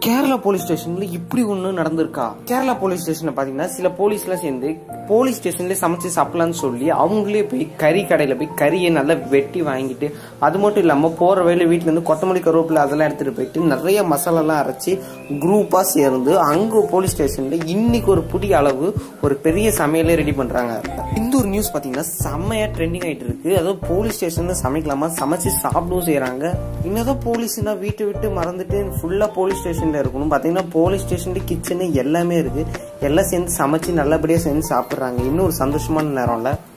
Kerala police ஸ்டேஷன்ல இப்படி ஒண்ணு நடந்திருக்கா கேரளா போலீஸ் ஸ்டேஷன்ல பாத்தீங்கன்னா சில போலீஸ்லாம் சேர்ந்து போலீஸ் ஸ்டேஷன்ல சமைச்சு சாப்பிடலாம்னு சொல்லி அவங்களே போய் கறி கடையில போய் கறியை நல்லா வெட்டி வாங்கிட்டு அது மட்டும் இல்லாம போற வழியில வீட்டுல இருந்து கொத்தமல்லி கருவேப்பிலை அதெல்லாம் எடுத்துட்டு போயிட்டு நிறைய மசாலா எல்லாம் அரைச்சி குரூப்பா சேர்ந்து அங்க போலீஸ் ஸ்டேஷன்ல இன்னைக்கு ஒரு புதிய அளவு ஒரு பெரிய சமையலே ரெடி பண்றாங்க இந்த ஒரு நியூஸ் பாத்தீங்கன்னா செம்மையா ட்ரெண்டிங் ஆயிட்டு இருக்கு அதாவது போலீஸ் ஸ்டேஷன்ல சமைக்கலாமா சமைச்சு சாப்பிடவும் செய்யறாங்க இன்னதான் போலீஸ்னா வீட்டை விட்டு மறந்துட்டு ஃபுல்லா போலீஸ் ஸ்டேஷன்ல இருக்கணும் பாத்தீங்கன்னா போலீஸ் ஸ்டேஷன்ல கிச்சனு எல்லாமே இருக்கு எல்லாம் சேர்ந்து சமைச்சு நல்லபடியா செஞ்சு சாப்பிடுறாங்க இன்னும் ஒரு சந்தோஷமான நேரம்ல